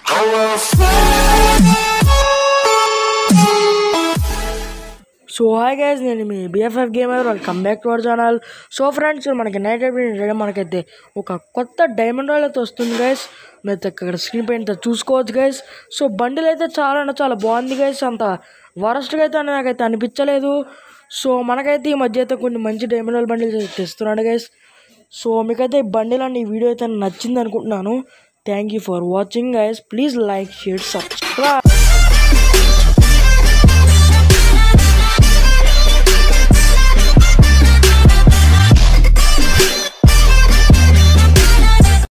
so hi guys నేను మీ BFF gamer welcome back to our channel so friends మనకి night అయిపోయిన మనకైతే ఒక కొత్త డైమండ్ రాయల్ అయితే వస్తుంది గైస్ మీరు ఇక్కడ స్క్రీన్ పైన అయితే చూసుకోవచ్చు గైస్ సో బండిల్ అయితే చాలా అంటే చాలా బాగుంది గైస్ అంత వరస్ట్గా అయితే నాకైతే అనిపించలేదు సో మనకైతే ఈ మధ్య అయితే కొన్ని మంచి డైమండ్ రాయల్ బండిల్స్ అయితే తెస్తున్నాడు గైస్ సో మీకైతే ఈ బండిల్ అండ్ ఈ వీడియో అయితే నచ్చింది అనుకుంటున్నాను thank you for watching guys please like share subscribe